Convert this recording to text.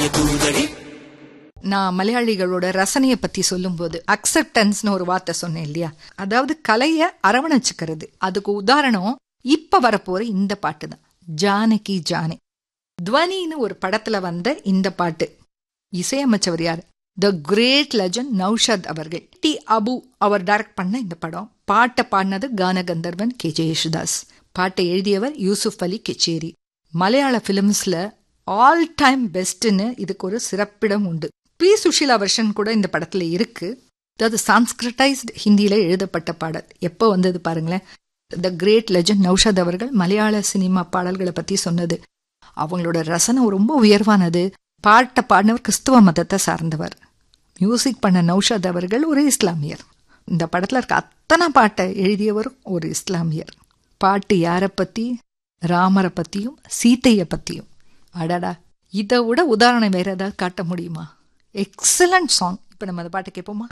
நான் மலையாளிகளோட ரசனையை பத்தி சொல்லும்போது அக்செப்டன்ஸ்னு ஒரு வார்த்தை சொன்னேன் இல்லையா அதாவது கலைய அரவணைச்சுக்கிறது அதுக்கு உதாரணம் இப்ப வரப்போற இந்த பாட்டு தான் ஜானகி ஜானே துவனின்னு ஒரு படத்துல வந்த இந்த பாட்டு இசையமைச்சவர் யார் த கிரேட் லெஜண்ட் நௌஷத் அவர்கள் டி அபு அவர் டைரக்ட் பண்ண இந்த படம் பாட்டை பாடினது கானகந்தர்வன் கே ஜே யேசுதாஸ் பாட்டை எழுதியவர் யூசுப் அலி கெச்சேரி மலையாள பிலிம்ஸ்ல ஆல் டைம் பெஸ்ட்னு இதுக்கு ஒரு சிறப்பிடம் உண்டு பி சுஷீலா வெர்ஷன் கூட இந்த படத்துல இருக்கு அதாவது சான்ஸ்கிரிட்டைஸ்ட் ஹிந்தியில எழுதப்பட்ட பாடல் எப்போ வந்தது பாருங்களேன் த கிரேட் லெஜண்ட் நௌஷத் அவர்கள் மலையாள சினிமா பாடல்களை பத்தி சொன்னது அவங்களோட ரசனை ரொம்ப உயர்வானது பாட்டை பாடினவர் கிறிஸ்துவ மதத்தை சார்ந்தவர் மியூசிக் பண்ண நௌஷத் அவர்கள் ஒரு இஸ்லாமியர் இந்த படத்துல இருக்க அத்தனை பாட்டை எழுதியவர் ஒரு இஸ்லாமியர் பாட்டு யாரை பத்தி ராமரை பத்தியும் சீத்தைய பத்தியும் அடடா இதை விட உதாரணம் வேற ஏதாவது காட்ட முடியுமா எக்ஸலண்ட் சாங் இப்ப நம்ம அந்த பாட்டை கேட்போமா